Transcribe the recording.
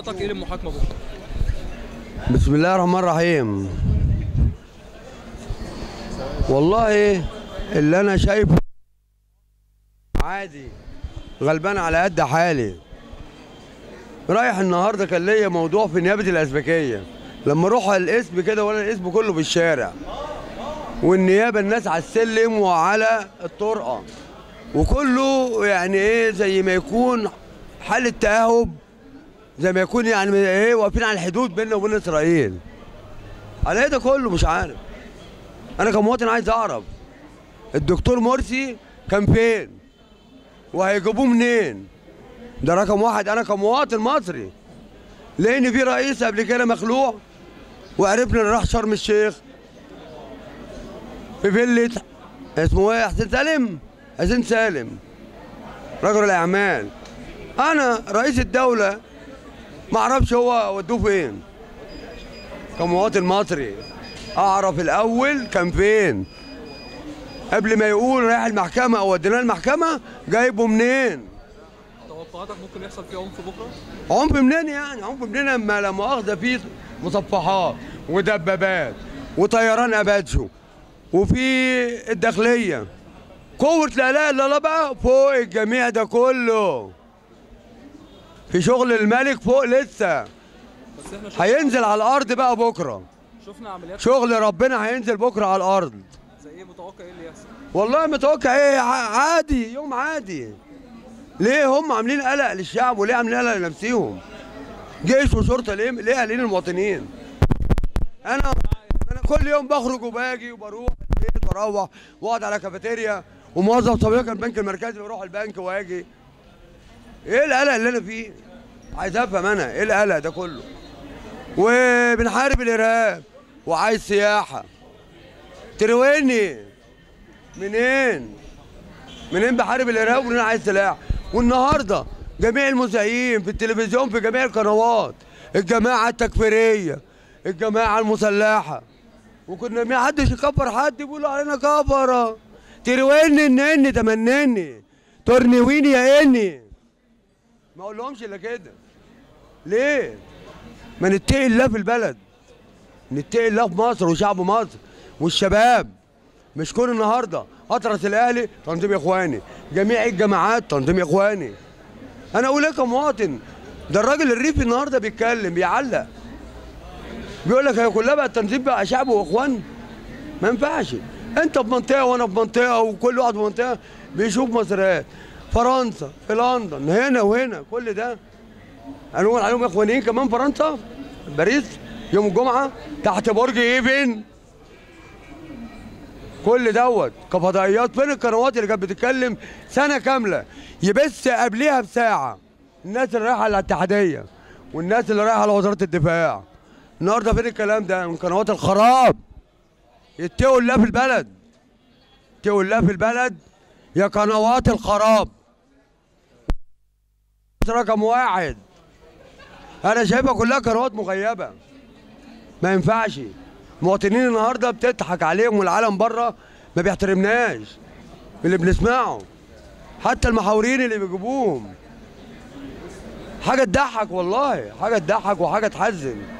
توقعاتك ايه للمحاكمه بكره؟ بسم الله الرحمن الرحيم والله اللي انا شايفه عادي غلبان على قد حالي رايح النهارده كان ليا موضوع في نيابه الازبكيه لما اروح على الاسم كده ولا الاسم كله في الشارع والنيابه الناس على السلم وعلى الطرقه وكله يعني ايه زي ما يكون حاله تاهب زي ما يكون يعني ايه واقفين على الحدود بيننا وبين اسرائيل على ايه ده كله مش عارف انا كمواطن عايز اعرف الدكتور مرسي كان فين وهيجيبوه منين ده رقم واحد انا كمواطن مصري لان في رئيس قبل كده مخلوع وعرفنا انه راح شرم الشيخ في فيلة اسمه ايه حسين سالم حسين سالم رجل الاعمال انا رئيس الدوله ما اعرفش هو ودوه فين كمواطن مصري اعرف الاول كان فين قبل ما يقول رايح المحكمه او وديناه المحكمه جايبه منين توقعاتك ممكن يحصل فيه عنف بكره؟ عنف منين يعني عنف منين لما لا مؤاخذه في مصفحات ودبابات وطيران اباتشو وفي الداخليه قوه لا اله الا الله بقى فوق الجميع ده كله في شغل الملك فوق لسه بس احنا شفنا, هينزل على الارض بقى بكره شفنا عمليات شغل ربنا هينزل بكره على الارض زي ايه متوقع ايه اللي يحصل؟ والله متوقع ايه ع- عادي يوم عادي ليه هم عاملين قلق للشعب وليه عاملين قلق لنفسهم جيش وشرطه ليه ليه قالين المواطنين انا انا كل يوم بخرج وباجي وبروح البيت واروح واقعد على كافيتيريا وموظف سابقا البنك المركزي بروح البنك واجي ايه القلق اللي انا فيه عايز افهم انا ايه القلق ده كله وبنحارب الارهاب وعايز سياحه ترويني منين؟ منين بحارب الارهاب ومنين عايز سلاح؟ والنهارده جميع المذيعين في التلفزيون في جميع القنوات الجماعه التكفيريه الجماعه المسلحه وكنا ما حدش يكفر حد يقولوا علينا كفره ترويني انني تمنني ترنويني يا اني ما اقولهمش الا كده ليه؟ ما نتقي الله في البلد نتقي الله في مصر وشعب مصر والشباب مش كل النهارده اطرس الاهلي تنظيم اخواني جميع الجماعات تنظيم اخواني انا اقول لك كمواطن ده الراجل الريفي النهارده بيتكلم بيعلق بيقول لك هي كلها بقى التنظيم بقى شعب واخوان ما ينفعش انت في منطقه وانا في منطقه وكل واحد في منطقه بيشوف مسيرات فرنسا في لندن هنا وهنا كل ده هنقول عليهم اخوانيين كمان فرنسا باريس يوم الجمعه تحت برج ايفن كل دوت كفضائيات فين القنوات اللي كانت بتتكلم سنه كامله يبث قبليها بساعه الناس اللي رايحه على الاتحاديه والناس اللي رايحه على وزاره الدفاع النهارده فين الكلام ده من قنوات الخراب يتقوا الله في البلد يتقوا الله في البلد يا قنوات الخراب رقم واحد انا شايفها كلها قنوات مغيبه ما ينفعش مواطنين النهارده بتضحك عليهم والعالم بره ما بيحترمناش اللي بنسمعه حتى المحاورين اللي بيجيبوهم حاجه تضحك والله حاجه تضحك وحاجه تحزن